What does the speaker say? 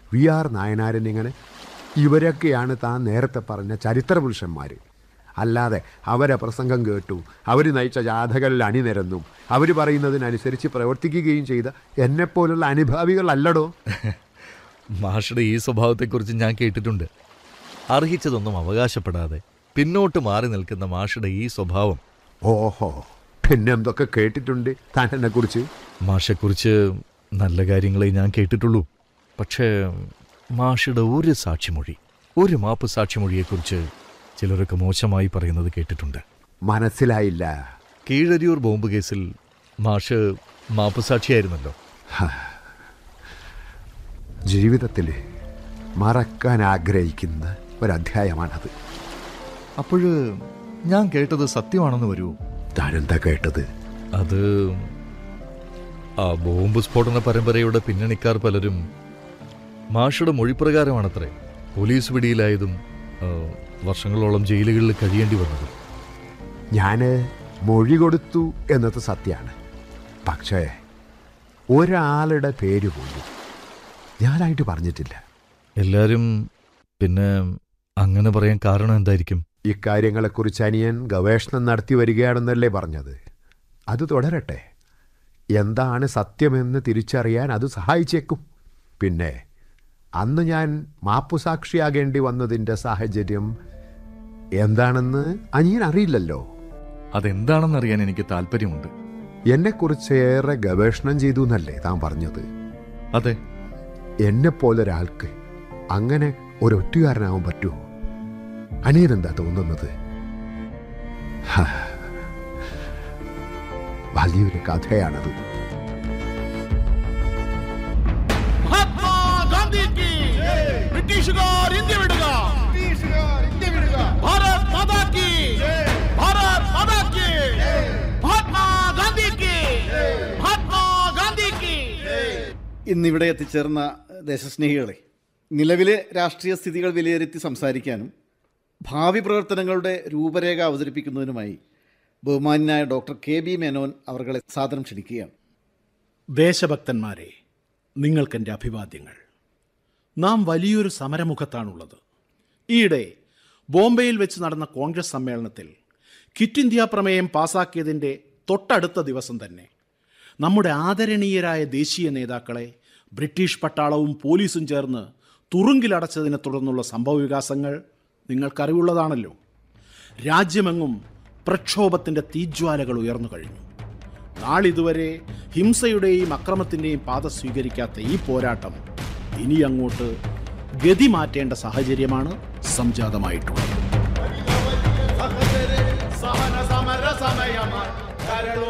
V R നായനാരൻ ഇങ്ങനെ ഇവരൊക്കെയാണ് താൻ നേരത്തെ പറഞ്ഞ ചരിത്ര പുരുഷന്മാർ അല്ലാതെ അവരെ പ്രസംഗം കേട്ടു അവർ നയിച്ച ജാഥകളിൽ അണിനിരന്നും അവർ പറയുന്നതിനനുസരിച്ച് പ്രവർത്തിക്കുകയും ചെയ്ത എന്നെപ്പോലുള്ള അനുഭാവികളല്ലടോ മാഷയുടെ ഈ സ്വഭാവത്തെക്കുറിച്ച് ഞാൻ കേട്ടിട്ടുണ്ട് അർഹിച്ചതൊന്നും അവകാശപ്പെടാതെ പിന്നോട്ട് മാറി നിൽക്കുന്ന മാഷയുടെ ഈ സ്വഭാവം ഓഹോ പിന്നെ എന്തൊക്കെ കേട്ടിട്ടുണ്ട് താൻ എന്നെക്കുറിച്ച് മാഷെക്കുറിച്ച് നല്ല കാര്യങ്ങളെ ഞാൻ കേട്ടിട്ടുള്ളൂ പക്ഷേ മാഷയുടെ ഒരു സാക്ഷിമൊഴി ഒരു മാപ്പ് സാക്ഷിമൊഴിയെക്കുറിച്ച് ചിലരൊക്കെ മോശമായി പറയുന്നത് കേട്ടിട്ടുണ്ട് മനസ്സിലായില്ല കീഴരിയൂർ ബോംബ് കേസിൽ മാഷ് മാപ്പ് സാക്ഷിയായിരുന്നല്ലോ ജീവിതത്തിൽ മറക്കാൻ ആഗ്രഹിക്കുന്ന ഒരധ്യായമാണത് അപ്പോൾ ഞാൻ കേട്ടത് സത്യമാണെന്ന് വരൂ താനെന്താ കേട്ടത് അത് ആ ബോംബ് സ്ഫോടന പരമ്പരയുടെ പിന്നണിക്കാർ പലരും മാഷയുടെ മൊഴിപ്രകാരമാണത്രേ പോലീസ് പിടിയിലായതും ആ, വർഷങ്ങളോളം ജയിലുകളിൽ കഴിയേണ്ടി വന്നതും ഞാൻ മൊഴി കൊടുത്തു എന്നത് സത്യമാണ് പക്ഷേ ഒരാളുടെ പേര് പോലും ഞാനായിട്ട് പറഞ്ഞിട്ടില്ല എല്ലാരും പിന്നെ അങ്ങനെ പറയാൻ കാരണം എന്തായിരിക്കും ഇക്കാര്യങ്ങളെക്കുറിച്ച് അനിയൻ ഗവേഷണം നടത്തി വരികയാണെന്നല്ലേ പറഞ്ഞത് അത് തുടരട്ടെ എന്താണ് സത്യമെന്ന് തിരിച്ചറിയാൻ അത് സഹായിച്ചേക്കും പിന്നെ അന്ന് ഞാൻ മാപ്പുസാക്ഷിയാകേണ്ടി വന്നതിൻ്റെ സാഹചര്യം എന്താണെന്ന് അനിയൻ അറിയില്ലല്ലോ അതെന്താണെന്നറിയാൻ എനിക്ക് താല്പര്യമുണ്ട് എന്നെക്കുറിച്ച് ഏറെ ഗവേഷണം ചെയ്തു എന്നല്ലേ താൻ പറഞ്ഞത് അതെ എന്നെപ്പോലൊരാൾക്ക് അങ്ങനെ ഒരൊറ്റുകാരനാവാൻ പറ്റുമോ അനിയനെന്താ തോന്നുന്നത് ഹാ. വലിയൊരു കഥയാണത് മഹാത്മാ ഗാന്ധിക്ക് ബ്രിട്ടീഷുകാർ ഇന്ത്യ വിടുക ഭാരത് മാതാ കി ഭാരത് മാതാ കി മഹാത്മാ ഗാന്ധിക്ക് മഹാത്മാ ഗാന്ധിക്ക് ഇന്നിവിടെ എത്തിച്ചേർന്ന ദേശസ്നേഹികളെ നിലവിലെ രാഷ്ട്രീയ സ്ഥിതികൾ വിലയിരുത്തി സംസാരിക്കാനും ഭാവി പ്രവർത്തനങ്ങളുടെ രൂപരേഖ അവതരിപ്പിക്കുന്നതിനുമായി ബഹുമാന്യനായ ഡോക്ടർ കെ ബി മേനോൻ അവർകളെ സാദരം ക്ഷണിക്കുകയാണ് ദേശഭക്തന്മാരെ നിങ്ങൾക്കെൻ്റെ അഭിവാദ്യങ്ങൾ നാം വലിയൊരു സമരമുഖത്താണുള്ളത് ഈയിടെ ബോംബെയിൽ വെച്ച് നടന്ന കോൺഗ്രസ് സമ്മേളനത്തിൽ ക്വിറ്റ് ഇന്ത്യ പ്രമേയം പാസാക്കിയതിൻ്റെ തൊട്ടടുത്ത ദിവസം തന്നെ നമ്മുടെ ആദരണീയരായ ദേശീയ നേതാക്കളെ ബ്രിട്ടീഷ് പട്ടാളവും പോലീസും ചേർന്ന് തുറുങ്കിലടച്ചതിനെ തുടർന്നുള്ള സംഭവവികാസങ്ങൾ നിങ്ങൾക്കറിവുള്ളതാണല്ലോ രാജ്യമെങ്ങും പ്രക്ഷോഭത്തിൻ്റെ തീജ്വാലകൾ ഉയർന്നു കഴിഞ്ഞു നാളിതുവരെ ഹിംസയുടെയും അക്രമത്തിൻ്റെയും പാത സ്വീകരിക്കാത്ത ഈ പോരാട്ടം ഇനി അങ്ങോട്ട് ഗതി മാറ്റേണ്ട സാഹചര്യമാണ് സംജാതമായിട്ടുള്ളത് സഹന സമര സമയമായി